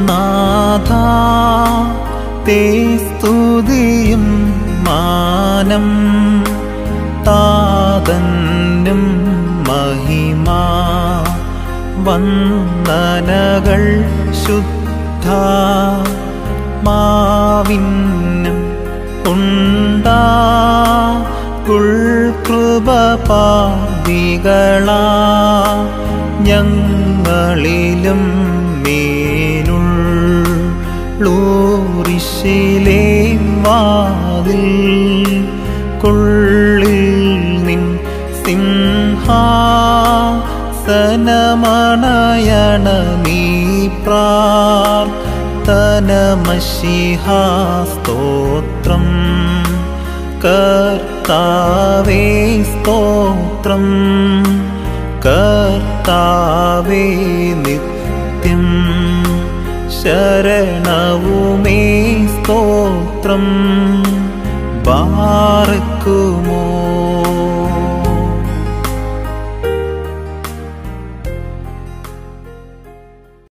നാഥ തേ സ്തുതിയും മാനം താതന്നും മഹിമാ വന്ദനകൾ ശുദ്ധ മാവിന്നും ഉണ്ടാ കുൾകൃപ പാതികളാ ഞങ്ങളിലും മേലുള്ളൂറിശിലേ വാതിൽ കൊള്ളിൽ നിൻ സിംഹാസനമണയണ നീ പ്രാർത്ഥനമശിഹാ സ്തോത്രം കർത്താവേ സ്തോത്രം കർത്താവേ നിത്യം ശരണവുമേ സ്തോത്രം ബാറക്കുമോ